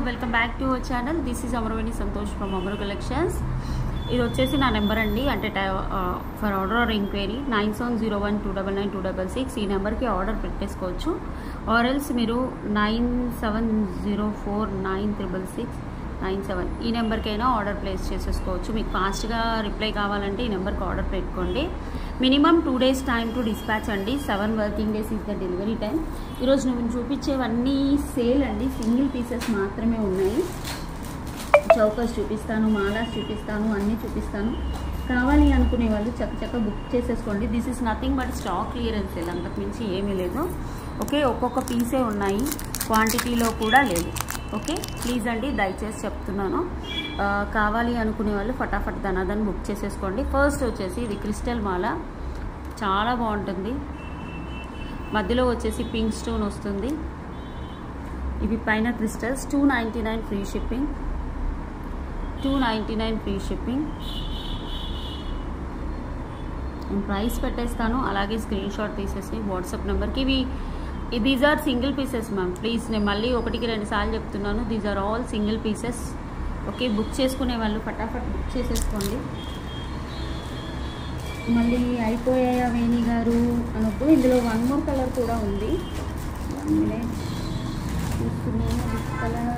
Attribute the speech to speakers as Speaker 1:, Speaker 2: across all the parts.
Speaker 1: welcome back to our channel this is Amaraveni Santosh from Amaru collections ఇది వచ్చేసి నా నెంబర్ అండి అంటే for order or enquiry nine seven zero one two double nine two double six ఈ నెంబర్కి order పెట్టేసుకోవచ్చు or else మీరు nine seven zero four nine triple six nine seven ఈ నెంబర్కైనా ఆర్డర్ ప్లేస్ చేసేసుకోవచ్చు మీకు ఫాస్ట్గా రిప్లై కావాలంటే ఈ నెంబర్కి ఆర్డర్ పెట్టుకోండి minimum two days time to dispatch అండి seven working days is the delivery time ఈరోజు నేను చూపించేవన్నీ సేల్ అండి సింగిల్ పీసెస్ మాత్రమే ఉన్నాయి చౌకస్ చూపిస్తాను మాలాస్ చూపిస్తాను అన్నీ చూపిస్తాను కావాలి అనుకునే వాళ్ళు చక్క బుక్ చేసేసుకోండి this is nothing but stock clearance sale అంతకుమించి ఏమీ లేదు ఓకే ఒక్కొక్క పీసే ఉన్నాయి క్వాంటిటీలో కూడా లేదు ఓకే ప్లీజ్ అండి దయచేసి చెప్తున్నాను ఆ, కావాలి అనుకునే వాళ్ళు ఫటాఫట్ ధనాదన్ బుక్ చేసేసుకోండి ఫస్ట్ వచ్చేసి ఇది క్రిస్టల్ మాల చాలా బాగుంటుంది మధ్యలో వచ్చేసి పింక్ స్టోన్ వస్తుంది ఇవి పైన crystals two ninety nine free shipping two ninety nine free shipping నేను ప్రైస్ పెట్టేస్తాను అలాగే స్క్రీన్ షాట్ తీసేసి వాట్సాప్ నెంబర్కి ఇవి these are single pieces ma'am please నేను మళ్ళీ ఒకటికి రెండు సార్లు చెప్తున్నాను these are all single pieces okay book చేసుకునే వాళ్ళు ఫటాఫట్ బుక్ చేసేసుకోండి మళ్ళీ అయిపోయాయా వేణి గారు అనొద్దు ఇందులో వన్ మోర్ కలర్ కూడా ఉంది వన్ మినిట్ చూస్తున్నాను కలర్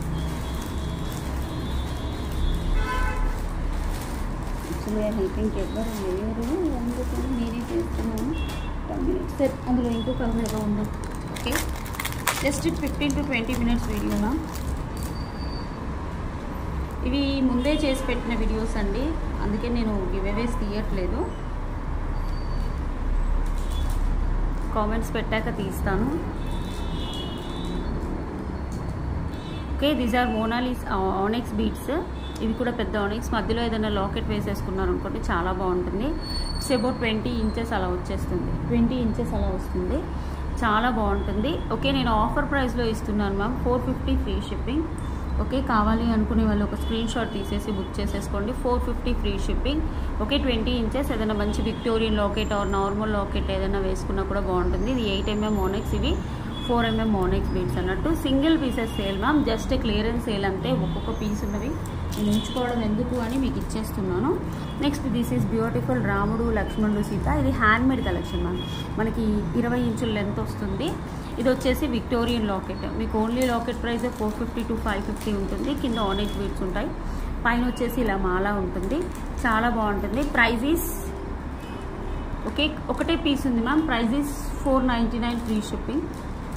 Speaker 1: యాక్చువల్గా హెల్పింగ్కి ఎవ్వరు లేరు అందుకని నేనే చేస్తున్నాను టెన్ మినిట్స్ సరే అందులో ఇంకో కలర్ ఏదో ఉంది okay just fifteen to twenty minutes వీడియోనా ఇవి ముందే చేసి పెట్టిన వీడియోస్ అండి అందుకే నేను గివేవేస్ తీయట్లేదు కామెంట్స్ పెట్టాక తీస్తాను okay these are Monalisa onyx beads ఇవి కూడా పెద్ద ఆనెక్స్ మధ్యలో ఏదైనా లాకెట్ వేసేసుకున్నారు అనుకోండి చాలా బాగుంటుంది ఇట్స్ అబౌట్ ట్వంటీ ఇంచెస్ అలా వచ్చేస్తుంది ట్వంటీ ఇంచెస్ అలా వస్తుంది చాలా బాగుంటుంది ఓకే నేను ఆఫర్ ప్రైస్లో ఇస్తున్నాను ma'am four fifty free shipping okay కావాలి అనుకునే వాళ్ళు ఒక స్క్రీన్ షాట్ తీసేసి బుక్ చేసేసుకోండి four fifty free shipping okay twenty inches ఏదైనా మంచి Victorian locket or normal locket ఏదైనా వేసుకున్నా కూడా బాగుంటుంది ఇది ఎయిట్ ఎంఎం మోనెక్స్ ఇవి ఫోర్ ఎంఎం మోనెక్స్ బీడ్స్ అన్నట్టు single pieces sale ma'am just clearance sale అంతే ఒక్కొక్క పీస్ ఉన్నవి నేను ఉంచుకోవడం ఎందుకు అని మీకు ఇచ్చేస్తున్నాను నెక్స్ట్ దిస్ ఈజ్ బ్యూటిఫుల్ రాముడు లక్ష్మణుడు సీత ఇది హ్యాండ్మేడ్ కలెక్షన్ మ్యామ్ మనకి ఇరవై ఇంచుల లెంత్ వస్తుంది ఇది వచ్చేసి విక్టోరియన్ లాకెట్ మీకు only locket price four fifty to five fifty ఉంటుంది కింద ఆనెక్స్ బీడ్స్ ఉంటాయి పైన వచ్చేసి ఇలా మాల ఉంటుంది చాలా బాగుంటుంది ప్రైజ్ ఈస్ ఓకే ఒకటే పీస్ ఉంది ma'am price is four ninety nine free shipping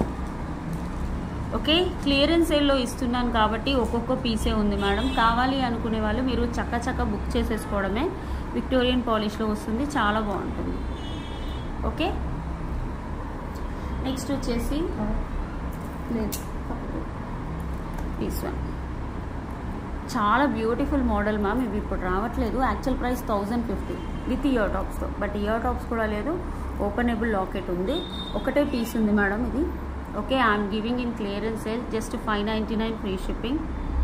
Speaker 1: okay clearance సేల్లో ఇస్తున్నాను కాబట్టి ఒక్కొక్క పీసే ఉంది మేడం కావాలి అనుకునే వాళ్ళు మీరు చక్క చక్క బుక్ చేసేసుకోవడమే విక్టోరియన్ పాలిష్లో వస్తుంది చాలా బాగుంటుంది ఓకే నెక్స్ట్ వచ్చేసి లేదు వన్ చాలా బ్యూటిఫుల్ మోడల్ మ్యామ్ ఇవి ఇప్పుడు రావట్లేదు actual price thousand fifty with ear టాప్స్తో బట్ ఇయర్ టాప్స్ కూడా లేదు ఓపెనబుల్ లాకెట్ ఉంది ఒకటే పీస్ ఉంది మేడం ఇది okay I'm giving in clearance sale just five ninety nine free shipping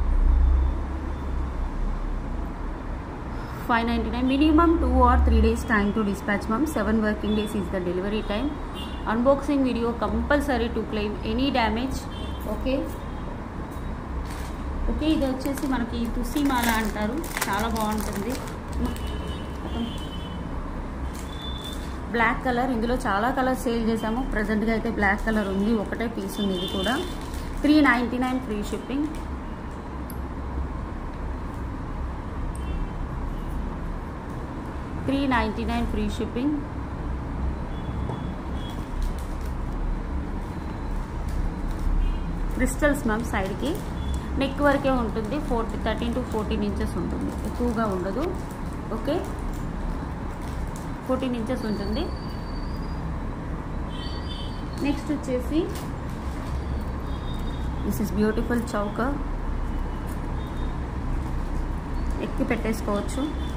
Speaker 1: five ninety nine minimum two or three days time to dispatch ma'am seven working days is the delivery time unboxing video compulsory to claim any damage okay okay ఇది వచ్చేసి మనకి తుసిమాల అంటారు చాలా బాగుంటుంది black colour ఇందులో చాలా colour sale చేసాము ప్రజెంట్గా అయితే బ్లాక్ కలర్ ఉంది ఒకటే పీస్ ఉంది ఇది కూడా three ninety nine free shipping three ninety nine free shipping crystals ma'am సైడ్కి నెక్ వరకే ఉంటుంది forty thirteen to fourteen inches ఉంటుంది ఎక్కువగా ఉండదు ఓకే ఫోర్టీన్ ఇంచెస్ ఉంటుంది నెక్స్ట్ వచ్చేసి దిస్ ఇస్ బ్యూటిఫుల్ చౌక ఎక్కి పెట్టేసుకోవచ్చు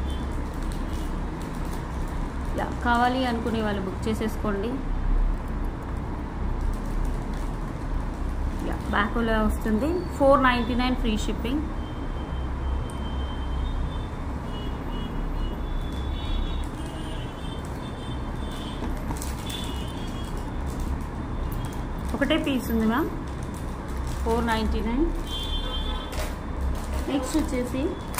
Speaker 1: యా కావాలి అనుకునే వాళ్ళు బుక్ చేసేసుకోండి యా బ్యాక్లో వస్తుంది four ninety nine free shipping ఒకటే పీస్ ఉంది ma'am four ninety nine next వచ్చేసి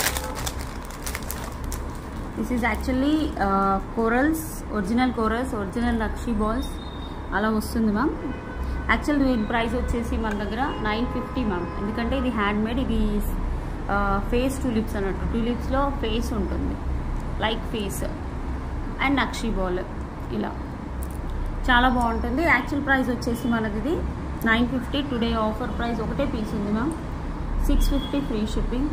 Speaker 1: this is actually corals original corals original నక్షి బాల్స్ అలా వస్తుంది మ్యామ్ యాక్చువల్ దీని ప్రైస్ వచ్చేసి మన దగ్గర నైన్ ఫిఫ్టీ మ్యామ్ ఎందుకంటే ఇది హ్యాండ్ మేడ్ ఇది ఫేస్ టూలిప్స్ అన్నట్టు టూలిప్స్లో ఫేస్ ఉంటుంది లైక్ ఫేస్ అండ్ నక్షి బాల్ ఇలా చాలా బాగుంటుంది యాక్చువల్ ప్రైస్ వచ్చేసి మనది ఇది nine fifty today offer price ఒకటే పీస్ ఉంది ma'am six fifty free shipping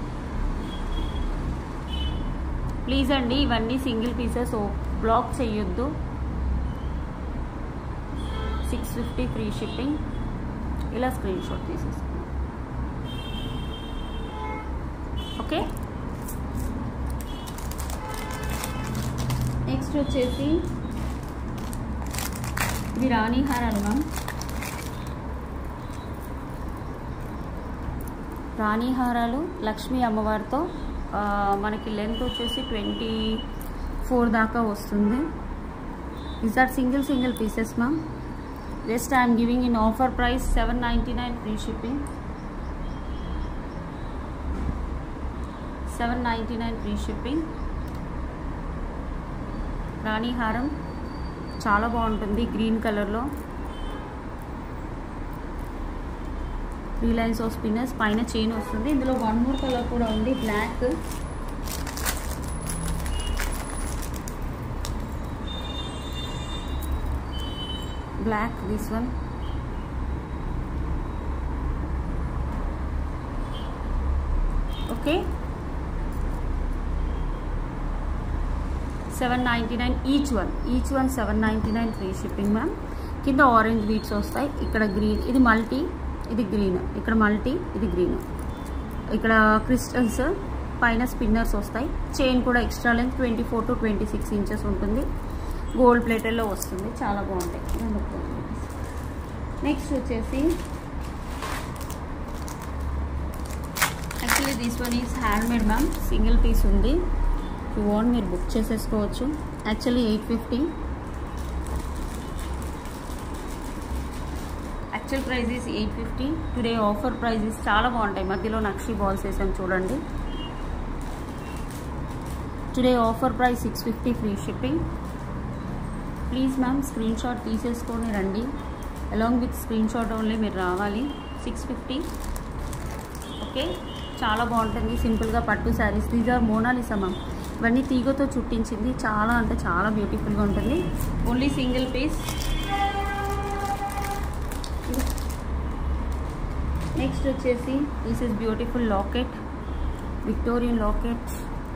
Speaker 1: please అండి ఇవన్నీ సింగిల్ పీసెస్ బ్లాక్ చేయొద్దు సిక్స్ ఫిఫ్టీ ఫ్రీ షిప్పింగ్ ఇలా స్క్రీన్ షాట్ తీసేసుకోండి ఓకే నెక్స్ట్ వచ్చేసి ఇది రాణి హారాలు మ్యామ్ రాణి హారాలు లక్ష్మీ అమ్మవారితో ఆ, మనకి లెంత్ వచ్చేసి ట్వంటీ ఫోర్ దాకా వస్తుంది is are single single pieces ma'am just I'm giving in offer price seven ninety nine free shipping seven ninety nine free shipping రాణి హారం చాలా బాగుంటుంది గ్రీన్ కలర్లో త్రీ లైన్స్ ఆఫ్ స్పిన్నర్స్ పైన చైన్ వస్తుంది ఇందులో వన్ మోర్ కలర్ కూడా ఉంది black black this one okay seven ninety nine each one each one seven ninety nine free shipping ma'am కింద ఆరెంజ్ బీట్స్ వస్తాయి ఇక్కడ గ్రీన్ ఇది మల్టీ ఇది గ్రీన్ ఇక్కడ మల్టీ ఇది గ్రీన్ ఇక్కడ క్రిస్టల్స్ పైన స్పిన్నర్స్ వస్తాయి చైన్ కూడా extra length twenty four to twenty six inches ఉంటుంది గోల్డ్ ప్లేటెడ్లో వస్తుంది చాలా బాగుంటాయి నెక్స్ట్ వచ్చేసి actually this one is handmade ma'am single piece ఉంది యూ వాంట్ మీరు బుక్ చేసేసుకోవచ్చు actually eight fifty actual price is eight fifty today offer prices చాలా బాగుంటాయి మధ్యలో నక్షి బాల్స్ వేసాం చూడండి today offer price six fifty free shipping please ma'am screen shot తీసేసుకొని రండి along with screen shot only మీరు రావాలి సిక్స్ ఫిఫ్టీ ఓకే చాలా బాగుంటుంది సింపుల్గా పట్టు saris these are Monalisa ma'am ఇవన్నీ తీగతో చుట్టించింది చాలా అంటే చాలా బ్యూటిఫుల్గా ఉంటుంది ఓన్లీ సింగిల్ పీస్ నెక్స్ట్ వచ్చేసి this is beautiful locket Victorian locket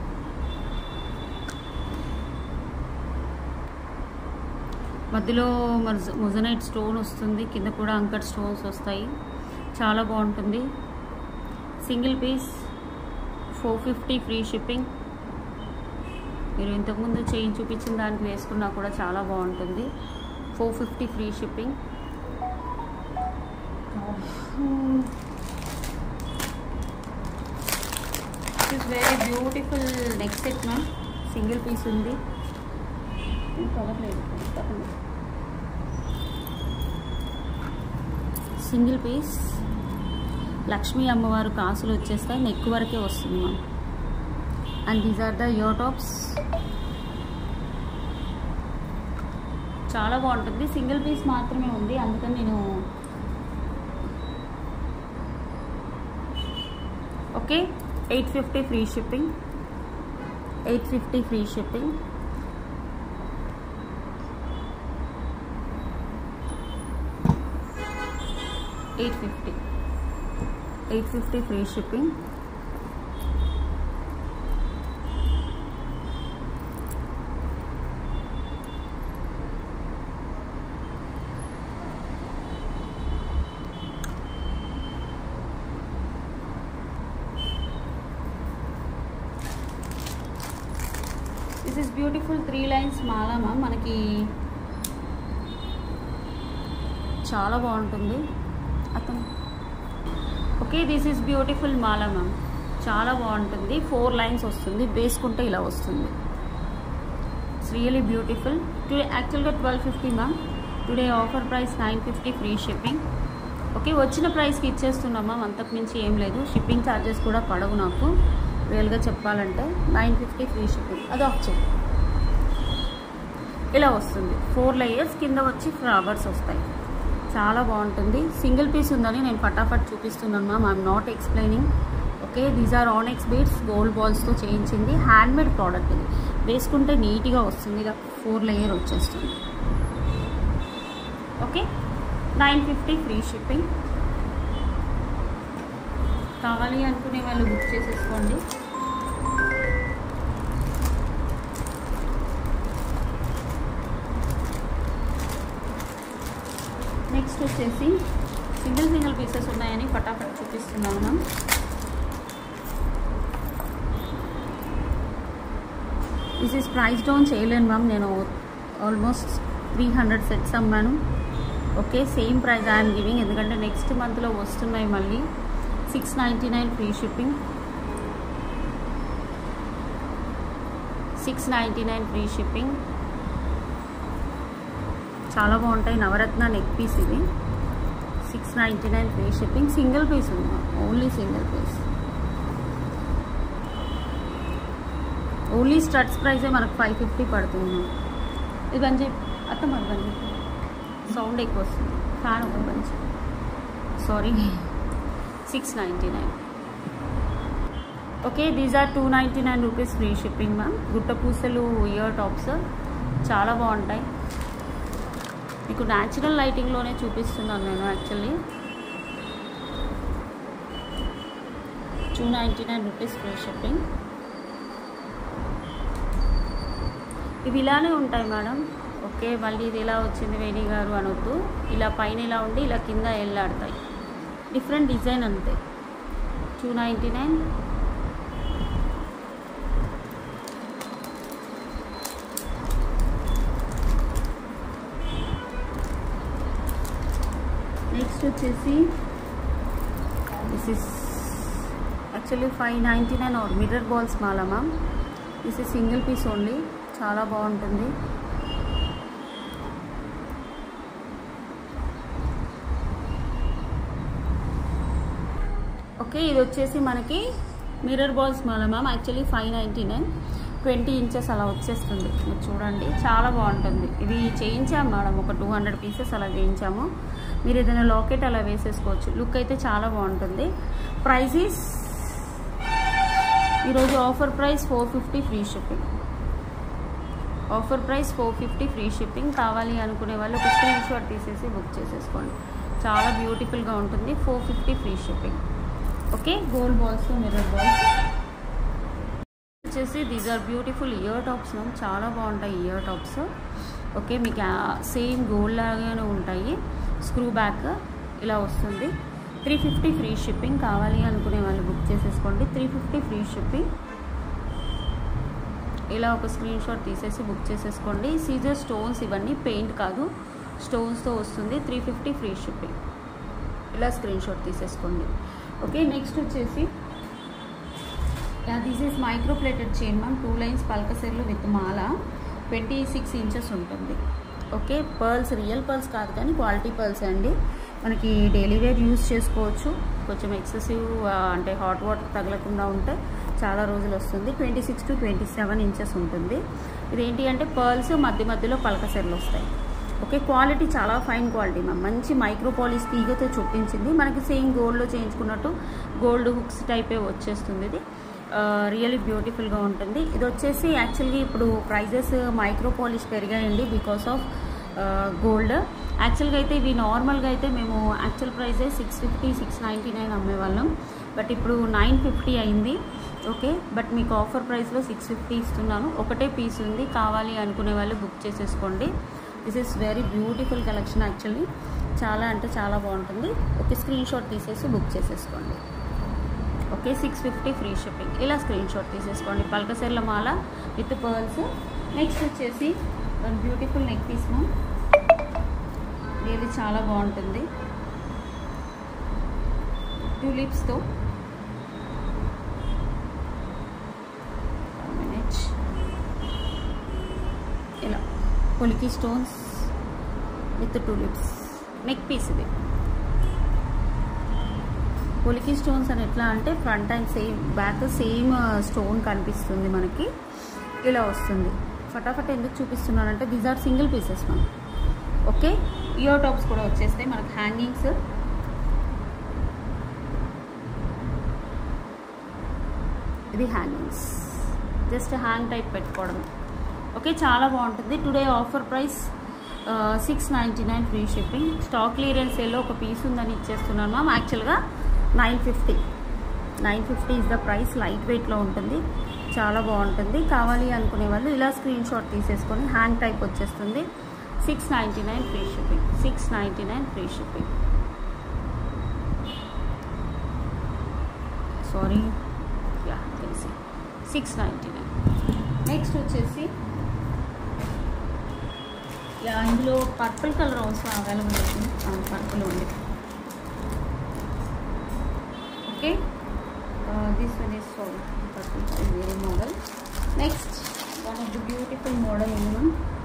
Speaker 1: మధ్యలో మొజనైట్ స్టోన్ వస్తుంది కింద కూడా అంకర్ స్టోన్స్ వస్తాయి చాలా బాగుంటుంది single piece four fifty free shipping మీరు ఇంతకుముందు చైన్ చూపించిన దానికి వేసుకున్నా కూడా చాలా బాగుంటుంది four fifty free shipping is very beautiful neck set ma'am single piece ఉంది కవర్ లేదు సింగిల్ పీస్ లక్ష్మీ అమ్మవారు కాసులు వచ్చేస్తాయి నెక్ వరకే వస్తుంది ma'am and these are the ear tops చాలా బాగుంటుంది సింగిల్ పీస్ మాత్రమే ఉంది అందుకని నేను okay eight fifty free shipping eight fifty free shipping eight fifty eight fifty free shipping this is beautiful three lines మాల మ్యామ్ మనకి చాలా బాగుంటుంది అతను ఓకే దిస్ ఈస్ బ్యూటిఫుల్ మాల మ్యామ్ చాలా బాగుంటుంది ఫోర్ లైన్స్ వస్తుంది వేసుకుంటే ఇలా వస్తుంది ఇట్స్ రియలీ బ్యూటిఫుల్ టుడే యాక్చువల్గా twelve fifty ma'am today offer price nine fifty free shipping okay వచ్చిన ప్రైస్కి ఇచ్చేస్తున్నామా అంతకు మించి ఏం లేదు షిప్పింగ్ ఛార్జెస్ కూడా పడవు నాకు రియల్గా చెప్పాలంటే నైన్ ఫిఫ్టీ ఫ్రీ షిప్పింగ్ అది ఆఫ్ చేయి ఇలా వస్తుంది ఫోర్ లేయర్స్ కింద వచ్చి ఫ్లవర్స్ వస్తాయి చాలా బాగుంటుంది సింగిల్ పీస్ ఉందని నేను ఫటాఫట్ చూపిస్తున్నాను ma'am I'm not explaining okay these are onyx beads gold బాల్స్తో చేయించింది హ్యాండ్మేడ్ ప్రోడక్ట్ ఇది వేసుకుంటే నీట్గా వస్తుంది ఇలా ఫోర్ లేయర్ వచ్చేస్తుంది okay nine fifty free shipping కావాలి అనుకునే వాళ్ళు బుక్ చేసేసుకోండి నెక్స్ట్ వచ్చేసి సింగిల్ సింగిల్ పీసెస్ ఉన్నాయని ఫటాఫట్ చూపిస్తున్నాను ma'am this is price down చేయలేను మ్యామ్ నేను ఆల్మోస్ట్ త్రీ హండ్రెడ్ సెట్స్ అమ్మాను okay same price I'm giving ఎందుకంటే నెక్స్ట్ మంత్లో వస్తున్నాయి మళ్ళీ six ninety nine free shipping six ninety nine free shipping చాలా బాగుంటాయి నవరత్న నెక్ పీస్ ఇది six ninety nine free shipping single piece ఉంది only single piece only studs ప్రైజే మనకు ఫైవ్ ఫిఫ్టీ పడుతుంది ఇది బంద్ చెప్పి అత్త మరి బంద్ చెప్పి సౌండ్ ఎక్కువ వస్తుంది ఫ్యాన్ ఒక బంద్ sorry six ninety nine okay these are two ninety nine rupees free shipping ma'am గుట్ట పూసలు ఇయర్ టాప్స్ చాలా బాగుంటాయి మీకు న్యాచురల్ లైటింగ్లోనే చూపిస్తున్నాను నేను actually two ninety nine rupees free shipping ఇవి ఇలానే ఉంటాయి మేడం ఓకే మళ్ళీ ఇది ఇలా వచ్చింది వేణి గారు అనొద్దు ఇలా పైన ఇలా ఉండి ఇలా కింద వెళ్ళాడతాయి డిఫరెంట్ డిజైన్ అంతే టూ నైంటీ నైన్ నెక్స్ట్ వచ్చేసి this is actually five ninety nine or mirror balls మాలా ma'am this is single piece only చాలా బాగుంటుంది ఓకే ఇది వచ్చేసి మనకి మిర్రర్ బాల్స్ మాల ma'am actually five ninety nine twenty inches అలా వచ్చేస్తుంది మీరు చూడండి చాలా బాగుంటుంది ఇది చేయించాము మేడం ఒక టూ హండ్రెడ్ పీసెస్ అలా చేయించాము మీరు ఏదైనా లాకెట్ అలా వేసేసుకోవచ్చు లుక్ అయితే చాలా బాగుంటుంది ప్రైస్ ఈస్ ఈరోజు offer price four fifty free shipping offer price four fifty free shipping కావాలి అనుకునే వాళ్ళు ఒక స్క్రీన్ షాట్ తీసేసి బుక్ చేసేసుకోండి చాలా బ్యూటిఫుల్గా ఉంటుంది four fifty free shipping okay gold balls mirror balls వచ్చేసి these are beautiful ear tops ma'am చాలా బాగుంటాయి ఇయర్ టాప్స్ ఓకే మీకు సేమ్ గోల్డ్ లాగానే ఉంటాయి స్క్రూ బ్యాక్ ఇలా వస్తుంది త్రీ ఫిఫ్టీ ఫ్రీ షిప్పింగ్ కావాలి అనుకునే వాళ్ళు బుక్ చేసేసుకోండి త్రీ ఫిఫ్టీ ఫ్రీ షిప్పింగ్ ఇలా ఒక స్క్రీన్ షాట్ తీసేసి బుక్ చేసేసుకోండి సీజర్ స్టోన్స్ ఇవన్నీ పెయింట్ కాదు స్టోన్స్తో వస్తుంది త్రీ ఫిఫ్టీ ఫ్రీ షిప్పింగ్ ఇలా స్క్రీన్ షాట్ తీసేసుకోండి ఓకే నెక్స్ట్ వచ్చేసి this is micro plated chain ma'am two lines పల్కసెర్లు విత్ మాల ట్వంటీ సిక్స్ ఇంచెస్ ఉంటుంది ఓకే పర్ల్స్ రియల్ పర్ల్స్ కాదు కానీ క్వాలిటీ పర్ల్స్ అండి మనకి డైలీ వేర్ యూస్ చేసుకోవచ్చు కొంచెం ఎక్సెసివ్ అంటే హాట్ వాటర్ తగలకుండా ఉంటే చాలా రోజులు వస్తుంది twenty six to twenty seven inches ఉంటుంది ఇదేంటి అంటే పర్ల్స్ మధ్య మధ్యలో పలకసెర్లు వస్తాయి ఓకే క్వాలిటీ చాలా ఫైన్ క్వాలిటీ మ్యామ్ మంచి మైక్రో పాలిష్ తీగతో చుట్టించింది మనకి సేమ్ గోల్డ్లో చేయించుకున్నట్టు గోల్డ్ హుక్స్ టైపే వచ్చేస్తుంది ఇది రియల్లీ బ్యూటిఫుల్గా ఉంటుంది ఇది వచ్చేసి యాక్చువల్గా ఇప్పుడు ప్రైజెస్ మైక్రో పాలిష్ పెరిగాయండి బికాస్ ఆఫ్ గోల్డ్ యాక్చువల్గా అయితే ఇవి నార్మల్గా అయితే మేము యాక్చువల్ ప్రైజే six fifty six ninety nine అమ్మేవాళ్ళం బట్ ఇప్పుడు నైన్ ఫిఫ్టీ అయింది ఓకే బట్ మీకు ఆఫర్ ప్రైస్లో సిక్స్ ఫిఫ్టీ ఇస్తున్నాను ఒకటే పీస్ ఉంది కావాలి అనుకునే వాళ్ళు బుక్ చేసేసుకోండి this is very beautiful collection actually చాలా అంటే చాలా బాగుంటుంది ఒక స్క్రీన్ షాట్ తీసేసి బుక్ చేసేసుకోండి okay six fifty free shipping ఇలా స్క్రీన్ షాట్ తీసేసుకోండి పల్కసెర్ల మాల విత్ పర్ల్స్ నెక్స్ట్ వచ్చేసి one beautiful neck piece ma'am ఇది చాలా బాగుంటుంది ట్యూలిప్స్తో మినిట్ ఇలా polki stones with tulips neck piece ఇది పొలికి స్టోన్స్ అని ఎట్లా అంటే front and same back same stone కనిపిస్తుంది మనకి ఇలా వస్తుంది ఫటాఫట్ ఎందుకు చూపిస్తున్నానంటే దీస్ ఆర్ సింగిల్ పీసెస్ మనం ఓకే ఇయర్ టాప్స్ కూడా వచ్చేస్తాయి మనకు హ్యాంగింగ్స్ ఇది హ్యాంగింగ్స్ జస్ట్ హ్యాంగ్ టైప్ పెట్టుకోవడం ఓకే చాలా బాగుంటుంది today offer price six ninety nine free shipping stock clearance సేల్లో ఒక పీస్ ఉందని ఇచ్చేస్తున్నాను మ్యామ్ యాక్చువల్గా nine fifty nine fifty is the price light వెయిట్లో ఉంటుంది చాలా బాగుంటుంది కావాలి అనుకునే వాళ్ళు ఇలా స్క్రీన్ షాట్ తీసేసుకొని హ్యాంగ్ టైప్ వచ్చేస్తుంది six ninety nine free shipping six ninety nine free shipping sorry ya తెలిసి సిక్స్ నైంటీ నైన్ నెక్స్ట్ వచ్చేసి యా ఇందులో పర్పుల్ కలర్ ఆల్సో అవైలబుల్ ఉంది పర్పుల్ ఉంది okay this one is sorry purple is వేరే model next one of the beautiful model ఉంది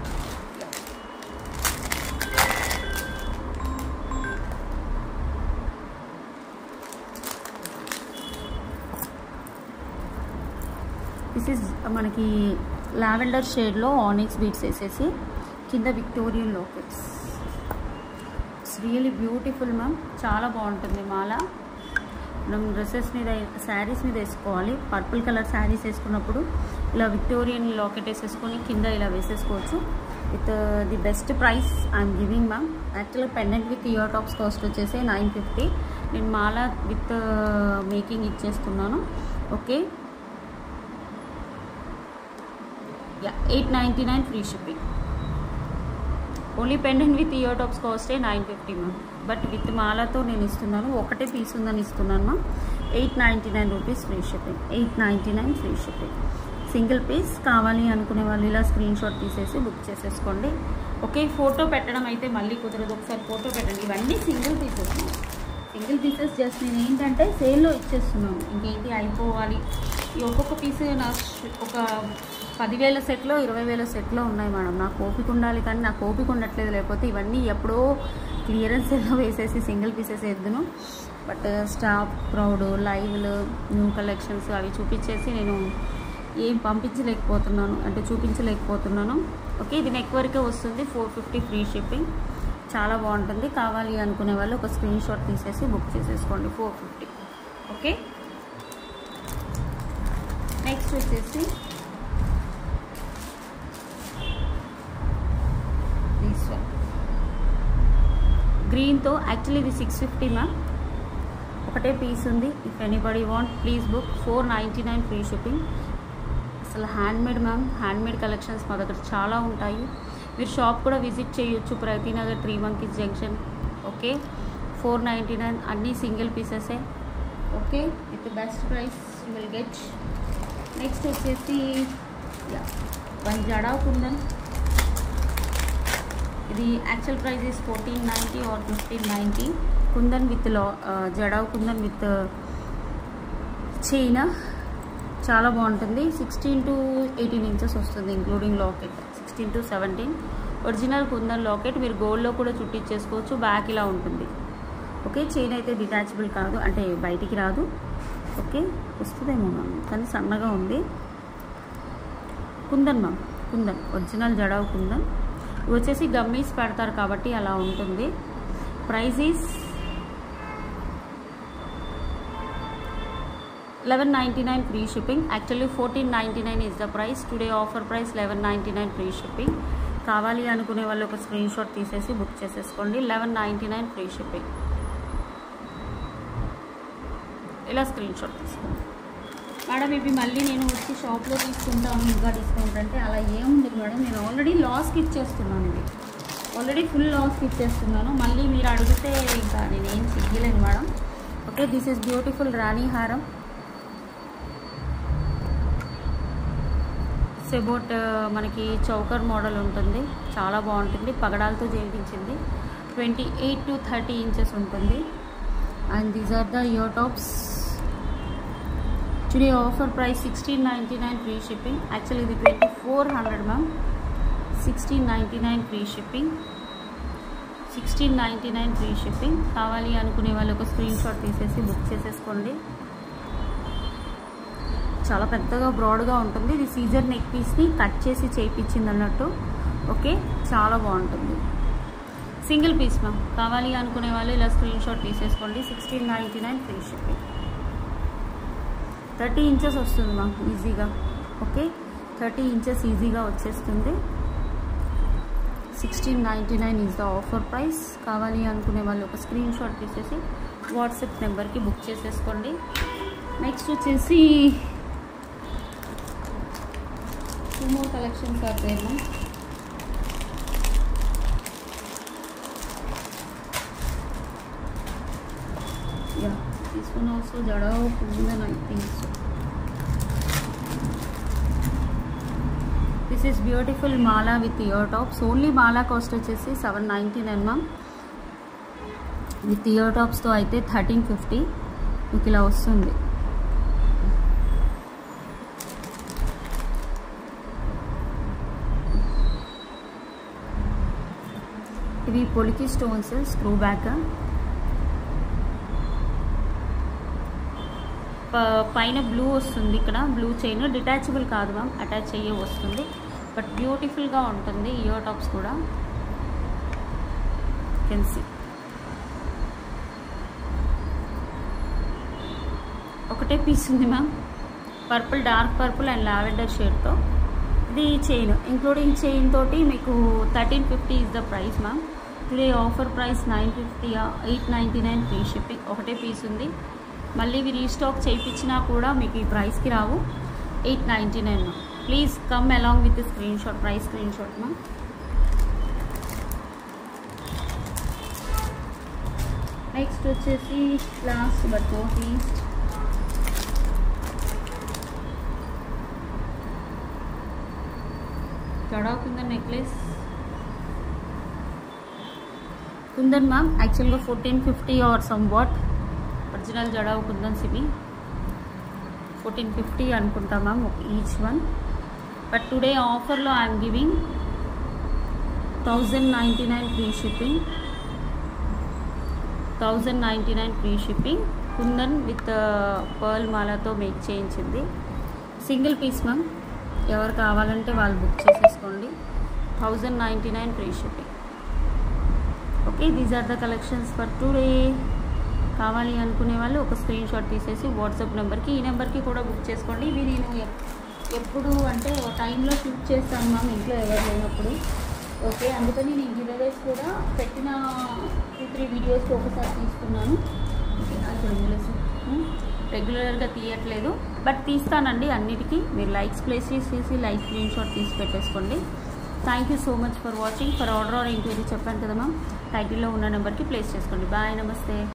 Speaker 1: this is మనకి lavender షేడ్లో onyx beads వేసేసి కింద Victorian lockets it's really beautiful ma'am చాలా బాగుంటుంది మాల మనం డ్రెస్సెస్ మీద శారీస్ మీద వేసుకోవాలి పర్పుల్ కలర్ శారీస్ వేసుకున్నప్పుడు ఇలా విక్టోరియన్ లాకెట్ వేసేసుకొని కింద ఇలా వేసేసుకోవచ్చు with the best price I'm giving ma'am యాక్చువల్గా pendant with ear tops cost వచ్చేసి నైన్ ఫిఫ్టీ నేను మాల విత్ మేకింగ్ ఇచ్చేస్తున్నాను okay ya eight ninety nine free shipping only pendant with ear tops కాస్టే nine fifty ma'am but with మాలతో నేను ఇస్తున్నాను ఒకటే పీస్ ఉందని ఇస్తున్నాను ma'am eight ninety nine rupees free shipping eight ninety nine free shipping single piece కావాలి అనుకునే వాళ్ళు ఇలా స్క్రీన్ షాట్ తీసేసి బుక్ చేసేసుకోండి ఓకే ఫోటో పెట్టడం అయితే మళ్ళీ కుదరదు ఒకసారి ఫోటో పెట్టండి ఇవన్నీ single pieces single pieces just నేను ఏంటంటే సేల్లో ఇచ్చేస్తున్నాను ఇంకేంటి అయిపోవాలి ఈ ఒక్కొక్క పీస్ నా ఒక పదివేల సెట్లో ఇరవై వేల సెట్లో ఉన్నాయి మేడం నాకు ఓపిక ఉండాలి కానీ నాకు ఓపిక ఉండట్లేదు లేకపోతే ఇవన్నీ ఎప్పుడో క్లియరెన్స్ ఎలా వేసేసి సింగిల్ పీసెస్ వేద్దును బట్ స్టాప్ క్రౌడ్ లైవ్లు న్యూ కలెక్షన్స్ అవి చూపించేసి నేను ఏం పంపించలేకపోతున్నాను అంటే చూపించలేకపోతున్నాను ఓకే ఇది నెక్ వరకే వస్తుంది ఫోర్ ఫిఫ్టీ ఫ్రీ షిప్పింగ్ చాలా బాగుంటుంది కావాలి అనుకునే వాళ్ళు ఒక స్క్రీన్ షాట్ తీసేసి బుక్ చేసేసుకోండి ఫోర్ ఫిఫ్టీ ఓకే నెక్స్ట్ వచ్చేసి దిస్ వన్ గ్రీన్తో యాక్చువల్లీ ఇది సిక్స్ ఫిఫ్టీ మ్యామ్ ఒకటే పీస్ ఉంది if anybody want please book four ninety nine free shipping అసలు హ్యాండ్మేడ్ మ్యామ్ హ్యాండ్మేడ్ కలెక్షన్స్ మా దగ్గర చాలా ఉంటాయి మీరు షాప్ కూడా విజిట్ చేయొచ్చు Pragathinagar three monkeys junction okay four ninety nine అన్నీ సింగిల్ పీసెసే okay with best price you will get next వచ్చేసి వన్ జడా కుందన్ ఇది actual price is fourteen ninety or fifteen ninety kundan with లా జడావ్ కుందన్ విత్ చైనా చాలా బాగుంటుంది సిక్స్టీన్ టు ఎయిటీన్ ఇంచెస్ వస్తుంది including locket sixteen to seventeen original kundan locket మీరు గోల్డ్లో కూడా చుట్టించేసుకోవచ్చు back ఇలా ఉంటుంది ఓకే చైన్ అయితే డిటాచబుల్ కాదు అంటే బయటికి రాదు ఓకే వస్తుందేమో మ్యామ్ కానీ సన్నగా ఉంది కుందన్ మ్యామ్ కుందన్ ఒరిజినల్ జడావ్ కుందన్ ఇవి వచ్చేసి గమ్మీస్ పెడతారు కాబట్టి అలా ఉంటుంది price is eleven ninety nine free shipping actually fourteen ninety nine is the price today offer price eleven ninety nine free shipping కావాలి అనుకునే వాళ్ళు ఒక స్క్రీన్ షాట్ తీసేసి బుక్ చేసేసుకోండి eleven ninety nine free shipping ఇలా స్క్రీన్ షాట్ తీసుకోండి madam ఇవి మళ్ళీ నేను వచ్చి షాప్లో తీసుకుంటాను ఇంకా డిస్కౌంట్ అంటే అలా ఏముంది మేడం నేను ఆల్రెడీ లాస్కి ఇచ్చేస్తున్నాను ఇది ఆల్రెడీ ఫుల్ లాస్కి ఇచ్చేస్తున్నాను మళ్ళీ మీరు అడిగితే ఇంకా నేను ఏం చెయ్యలేను madam okay this is beautiful రాణి హారం సెబోట్ మనకి చౌకర్ మోడల్ ఉంటుంది చాలా బాగుంటుంది పగడాలతో చేయించింది twenty eight to thirty inches ఉంటుంది and these are the ear tops today offer price sixteen ninety nine free shipping actually ఇది twenty four hundred ma'am sixteen ninety nine free shipping sixteen ninety nine free shipping కావాలి అనుకునే వాళ్ళు ఒక screen shot తీసేసి book చేసేసుకోండి చాలా పెద్దగా బ్రాడ్గా ఉంటుంది ఇది సీజర్ నెక్ పీస్ని కట్ చేసి చేయించింది అన్నట్టు ఓకే చాలా బాగుంటుంది సింగిల్ పీస్ మ్యామ్ కావాలి అనుకునే వాళ్ళు ఇలా స్క్రీన్ షాట్ తీసేసుకోండి sixteen ninety nine free shipping thirty inches వస్తుంది మ్యామ్ ఈజీగా ఓకే థర్టీ ఇంచెస్ ఈజీగా వచ్చేస్తుంది sixteen ninety nine is the offer price కావాలి అనుకునే వాళ్ళు ఒక స్క్రీన్ షాట్ తీసేసి వాట్సాప్ నెంబర్కి బుక్ చేసేసుకోండి నెక్స్ట్ వచ్చేసి two more collections are there ma'am yeah this one also jada kundan i think so this is beautiful mala with ear tops only mala cost వచ్చేసి seven ninety nine ma'am with ear టాప్స్తో అయితే thirteen fifty మీకు ఇలా వస్తుంది ఇవి polki stones screw back పైన blue వస్తుంది ఇక్కడ బ్లూ చైన్ డిటాచబుల్ కాదు మ్యామ్ అటాచ్ అయ్యే వస్తుంది బట్ బ్యూటిఫుల్గా ఉంటుంది ఇయర్ టాప్స్ కూడా కెన్సీ ఒకటే పీస్ ఉంది ma'am purple dark purple and lavender షేడ్తో ఇది చైన్ ఇంక్లూడింగ్ చైన్ తోటి మీకు thirteen fifty is the price ma'am today offer price nine fifty eight ninety nine free shipping ఒకటే పీస్ ఉంది మళ్ళీ ఇవి రీస్టాక్ చేయించినా కూడా మీకు ఈ ప్రైస్కి రావు eight ninety nine please come along with screen shot price screen shot మా నెక్స్ట్ వచ్చేసి last but not least jadau kundan necklace kundan ma'am యాక్చువల్గా fourteen fifty or somewhat original jadau kundan సిమి ఫోర్టీన్ ఫిఫ్టీ అనుకుంటా ma'am each one but today ఆఫర్లో I'm giving thousand ninety nine free shipping thousand ninety nine free shipping kundan with pearl మాలతో make చేయించింది single piece ma'am ఎవరు కావాలంటే వాళ్ళు book చేసేసుకోండి thousand ninety nine free shipping okay these are the collections for today కావాలి అనుకునే వాళ్ళు ఒక స్క్రీన్ షాట్ తీసేసి వాట్సాప్ నెంబర్కి ఈ నెంబర్కి కూడా బుక్ చేసుకోండి ఇవి నేను ఎప్- ఎప్పుడు అంటే ఒక టైంలో షూట్ చేస్తాను మ్యామ్ ఇంట్లో ఎవరు లేనప్పుడు ఓకే అందుకని నేను గివేవేస్ కూడా పెట్టిన టూ త్రీ వీడియోస్కి ఒకసారి తీసుకున్నాను ఓకే అక్కడ వదిలేసి రెగ్యులర్గా తీయట్లేదు బట్ తీస్తానండి అన్నిటికీ మీరు లైక్స్ ప్లేస్ చేసేసి లైక్ స్క్రీన్ షాట్ తీసి పెట్టేసుకోండి thank you so much for watching for order or enquiry చెప్పాను కదా మ్యామ్ టైటిల్లో ఉన్న నెంబర్కి ప్లేస్ చేసుకోండి బాయ్ నమస్తే